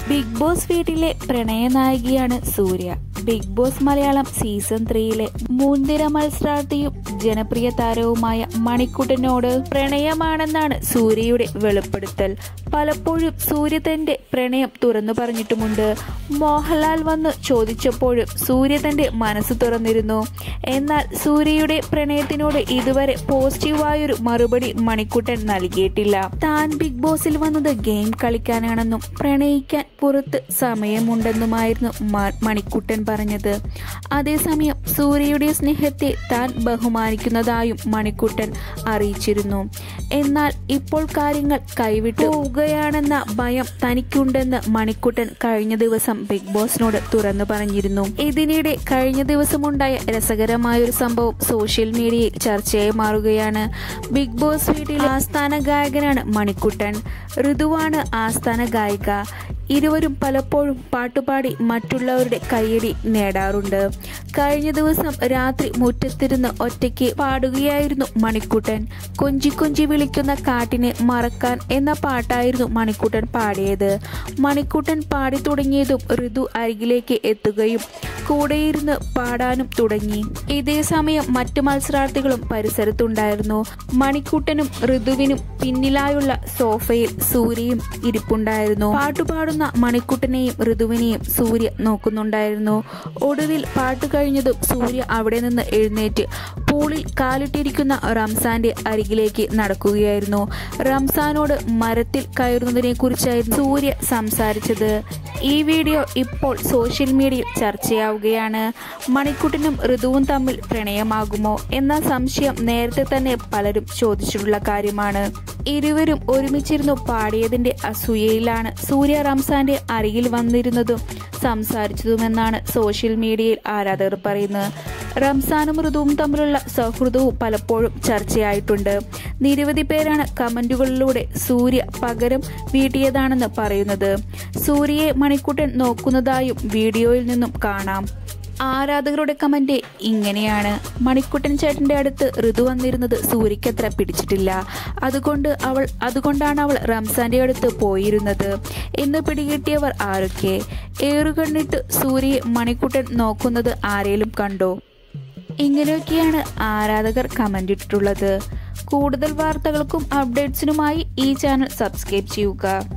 big boss വീട്ടിലെ പ്രണയനായികയാണ് Surya big boss Malayalam season ത്രീയിലെ മുൻനിര മത്സരാർത്ഥിയും ജനപ്രിയ താരവുമായ മണിക്കുട്ടനോട് പ്രണയമാണെന്നാണ് സൂര്യയുടെ വെളിപ്പെടുത്തൽ പലപ്പോഴും സൂര്യ തന്റെ പ്രണയം തുറന്നു പറഞ്ഞിട്ടുമുണ്ട് മോഹൻലാൽ വന്ന് ചോദിച്ചപ്പോഴും സൂര്യ തന്റെ മനസ്സ് തുറന്നിരുന്നു എന്നാൽ സൂര്യയുടെ പ്രണയത്തിനോട് ഇതുവരെ പോസിറ്റീവായൊരു മറുപടി മണിക്കുട്ടൻ നൽകിയിട്ടില്ല താൻ ബിഗ് ബോസിൽ വന്നത് ഗെയിം കളിക്കാനാണെന്നും പ്രണയിക്കാൻ പുറത്ത് സമയമുണ്ടെന്നുമായിരുന്നു മ- മണിക്കുട്ടൻ പറഞ്ഞത് അതേസമയം സൂര്യയുടെ സ്നേഹത്തെ താൻ ബഹുമാനിക്കുന്നതായും മണിക്കുട്ടൻ അറിയിച്ചിരുന്നു എന്നാൽ ഇപ്പോൾ കാര്യങ്ങൾ കൈവിട്ടു പോവുകയാണെന്ന ഭയം തനിക്കുണ്ടെന്ന് മണിക്കുട്ടൻ കഴിഞ്ഞ ദിവസം ബിഗ് ബോസിനോട് തുറന്നു പറഞ്ഞിരുന്നു ഇതിനിടെ കഴിഞ്ഞ ദിവസമുണ്ടായ രസകരമായ ഒരു സംഭവം സോഷ്യൽ മീഡിയയിൽ ചർച്ചയായി മാറുകയാണ് ബിഗ് ബോസ് വീട്ടിലെ ആസ്ഥാന ഗായകനാണ് മണിക്കുട്ടൻ ഋതുവാണ് ആസ്ഥാന ഗായിക ഇരുവരും പലപ്പോഴും പാട്ടുപാടി മറ്റുള്ളവരുടെ കയ്യടി നേടാറുണ്ട് കഴിഞ്ഞ ദിവസം രാത്രി മുറ്റത്തിരുന്ന് ഒറ്റയ്ക്ക് പാടുകയായിരുന്നു മണിക്കുട്ടൻ കൊഞ്ചി കൊഞ്ചി വിളിക്കുന്ന കാട്ടിനെ മറക്കാൻ എന്ന പാട്ടായിരുന്നു മണിക്കുട്ടൻ പാടിയത് മണിക്കുട്ടൻ പാടി തുടങ്ങിയതും ഋതു അരികിലേക്ക് എത്തുകയും കൂടെയിരുന്ന് പാടാനും തുടങ്ങി ഇതേ സമയം മറ്റു മത്സരാർത്ഥികളും പരിസരത്തുണ്ടായിരുന്നു മണിക്കുട്ടനും ഋതുവിനും പിന്നിലായുള്ള സോഫയിൽ സൂര്യയും ഇരിപ്പുണ്ടായിരുന്നു പാട്ടുപാടുന്ന മണിക്കുട്ടനെയും ഋതുവിനെയും സൂര്യ നോക്കുന്നുണ്ടായിരുന്നു ഒടുവിൽ പാട്ട് കഴിഞ്ഞതും സൂര്യ അവിടെ നിന്ന് എഴുന്നേറ്റ് പൂളിൽ കാലിട്ടിരിക്കുന്ന റംസാന്റെ അരികിലേക്ക് നടക്കുകയായിരുന്നു റംസാനോട് മരത്തിൽ കയറുന്നതിനെ കുറിച്ചായിരുന്നു സൂര്യ സംസാരിച്ചത് ഈ വീഡിയോ ഇപ്പോൾ സോഷ്യൽ മീഡിയയിൽ ചർച്ചയാവുകയാണ് മണിക്കുട്ടനും ഋതുവും തമ്മിൽ പ്രണയമാകുമോ എന്ന സംശയം നേരത്തെ തന്നെ പലരും ചോദിച്ചിട്ടുള്ള കാര്യമാണ് ഇരുവരും ഒരുമിച്ചിരുന്നു പാടിയതിന്റെ അസൂയയിലാണ് സൂര്യ റംസാന്റെ അരികിൽ വന്നിരുന്നതും സംസാരിച്ചതുമെന്നാണ് സോഷ്യൽ മീഡിയയിൽ ആരാധകർ പറയുന്നത് റംസാനും ഋതുവും തമ്മിലുള്ള സൗഹൃദവും പലപ്പോഴും ചർച്ചയായിട്ടുണ്ട് നിരവധി പേരാണ് കമന്റുകളിലൂടെ സൂര്യ പകരം വീട്ടിയതാണെന്ന് പറയുന്നത് സൂര്യയെ മണിക്കുട്ടൻ നോക്കുന്നതായും വീഡിയോയിൽ നിന്നും കാണാം ആരാധകരുടെ കമന്റ് ഇങ്ങനെയാണ് മണിക്കുട്ടൻ ചേട്ടന്റെ അടുത്ത് ഋതു വന്നിരുന്നത് സൂര്യക്കത്ര പിടിച്ചിട്ടില്ല അതുകൊണ്ട് അവൾ അതുകൊണ്ടാണ് അവൾ റംസാന്റെ അടുത്ത് പോയിരുന്നത് എന്ന് പിടികിട്ടിയവർ ആരൊക്കെ ഏറുകണ്ണിട്ട് സൂര്യയെ മണിക്കുട്ടൻ നോക്കുന്നത് ആരേലും കണ്ടോ ഇങ്ങനെയൊക്കെയാണ് ആരാധകർ കമന്റ് ഇട്ടിട്ടുള്ളത് കൂടുതൽ വാർത്തകൾക്കും അപ്ഡേറ്റ്സിനുമായി ഈ ചാനൽ സബ്സ്ക്രൈബ് ചെയ്യുക